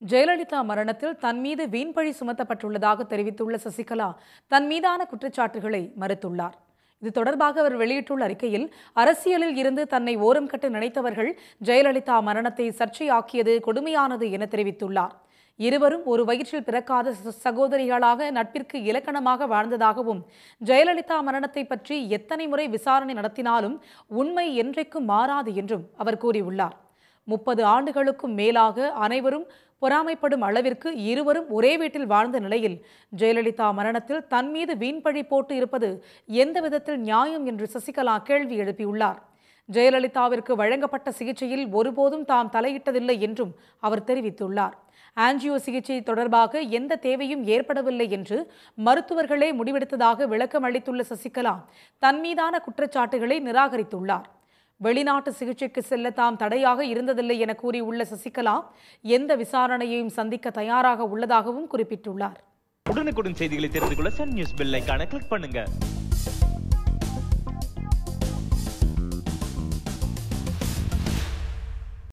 ஜெயலலிதா மரணத்தில் தன் மீது வீண்பழி சுமத்தப்பட்டுள்ளதாக தெரிவித்துள்ள சசிகலா தன் மீதான குற்றச்சாட்டுகளை மறுத்துள்ளார் இது தொடர்பாக அவர் வெளியிட்டுள்ள அறிக்கையில் அரசியலில் இருந்து தன்னை ஓரம் கட்ட நினைத்தவர்கள் ஜெயலலிதா மரணத்தை சர்ச்சையாக்கியது கொடுமையானது என தெரிவித்துள்ளார் இருவரும் ஒரு வயிற்றில் பிறக்காத ச- சகோதரிகளாக நட்பிற்கு இலக்கணமாக வாழ்ந்ததாகவும் ஜெயலலிதா மரணத்தை பற்றி எத்தனை முறை விசாரணை நடத்தினாலும் உண்மை என்றைக்கும் மாறாது என்றும் அவர் கூறியுள்ளார் முப்பது ஆண்டுகளுக்கும் மேலாக அனைவரும் பொறாமைப்படும் அளவிற்கு இருவரும் ஒரே வீட்டில் வாழ்ந்த நிலையில் ஜெயலலிதா மரணத்தில் தன் மீது வீண்பழி போட்டு இருப்பது எந்த விதத்தில் நியாயம் என்று சசிகலா கேள்வி எழுப்பியுள்ளார் ஜெயலலிதாவிற்கு வழங்கப்பட்ட சிகிச்சையில் ஒருபோதும் தாம் தலையிட்டதில்லை என்றும் அவர் தெரிவித்துள்ளார் ஆஞ்சியோ சிகிச்சை தொடர்பாக எந்த தேவையும் ஏற்படவில்லை என்று மருத்துவர்களே முடிவெடுத்ததாக விளக்கம் அளித்துள்ள சசிகலா தன் மீதான குற்றச்சாட்டுகளை நிராகரித்துள்ளார் வெளிநாட்டு சிகிச்சைக்கு செல்ல தாம் தடையாக இருந்ததில்லை என கூறியுள்ள சசிகலா எந்த விசாரணையையும் சந்திக்க தயாராக உள்ளதாகவும் குறிப்பிட்டுள்ளார் உடனுக்குடன் செய்திகளை தெரிந்து கொள்ள சன் நியூஸ் பெல் ஐகானை கிளிக் பண்ணுங்க